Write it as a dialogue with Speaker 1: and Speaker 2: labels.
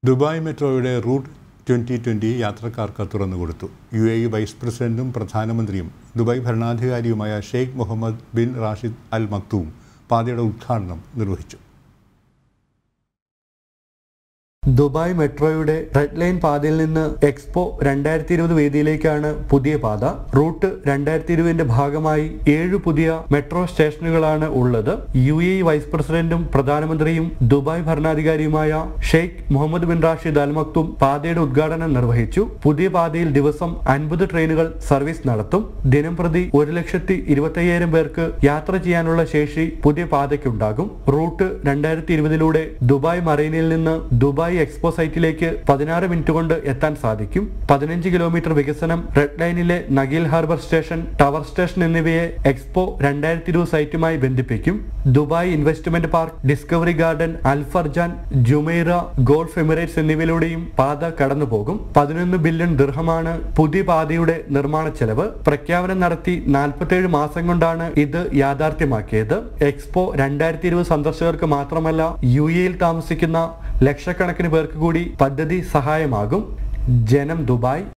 Speaker 1: Dubai മെട്രോയുടെ root twenty twenty യാത്രക്കാർക്ക് തുറന്നുകൊടുത്തു യു എ ഇ വൈസ് പ്രസിഡന്റും പ്രധാനമന്ത്രിയും ദുബായ് ഭരണാധികാരിയുമായ Sheikh Mohammed bin Rashid Al Maktoum പാതയുടെ ഉദ്ഘാടനം നിർവഹിച്ചു
Speaker 2: ദുബായ് മെട്രോയുടെ റെഡ് ലൈൻ പാതയിൽ നിന്ന് എക്സ്പോ രണ്ടായിരത്തി ഇരുപത് വേദിയിലേക്കാണ് പുതിയ പാത റൂട്ട് രണ്ടായിരത്തി ഇരുപതിന്റെ ഭാഗമായി ഏഴ് പുതിയ മെട്രോ സ്റ്റേഷനുകളാണ് ഉള്ളത് യു എ വൈസ് പ്രസിഡന്റും പ്രധാനമന്ത്രിയും ദുബായ് ഭരണാധികാരിയുമായ Sheikh Mohammed bin Rashid Al Maktoum പാതയുടെ ഉദ്ഘാടനം നിർവഹിച്ചു പുതിയ പാതയിൽ ദിവസം അൻപത് ട്രെയിനുകൾ സർവീസ് നടത്തും ദിനം പ്രതി ഒരു ലക്ഷത്തി ഇരുപത്തയ്യായിരം പേർക്ക് യാത്ര ചെയ്യാനുള്ള ശേഷി പുതിയ പാതയ്ക്കുണ്ടാകും റൂട്ട് രണ്ടായിരത്തി ഇരുപതിലൂടെ ദുബായ് മറൈനിൽ നിന്ന് ദുബായ് എക്സ്പോ സൈറ്റിലേക്ക് പതിനാറ് മിനിറ്റ് കൊണ്ട് എത്താൻ സാധിക്കും പതിനഞ്ച് കിലോമീറ്റർ വികസനം റെഡ് ലൈനിലെ Nakheel harbour station tower station എന്നിവയെ എക്സ്പോ രണ്ടായിരത്തി ഇരുപത് സൈറ്റുമായി ബന്ധിപ്പിക്കും Dubai investment park discovery garden Al Furjan Jumeirah golf Emirates എന്നിവയിലൂടെയും പാത കടന്നുപോകും പതിനൊന്ന് ബില്യൺ ദിർഹമാണ് പുതിയ പാതയുടെ നിർമ്മാണ ചെലവ് പ്രഖ്യാപനം നടത്തി നാൽപ്പത്തേഴ് മാസം കൊണ്ടാണ് ഇത് യാഥാർത്ഥ്യമാക്കിയത് എക്സ്പോ രണ്ടായിരത്തി ഇരുപത് സന്ദർശകർക്ക് മാത്രമല്ല യു എയിൽ താമസിക്കുന്ന ലക്ഷക്കണക്കിന് പേർക്ക് കൂടി പദ്ധതി സഹായമാകും ജനം ദുബായ്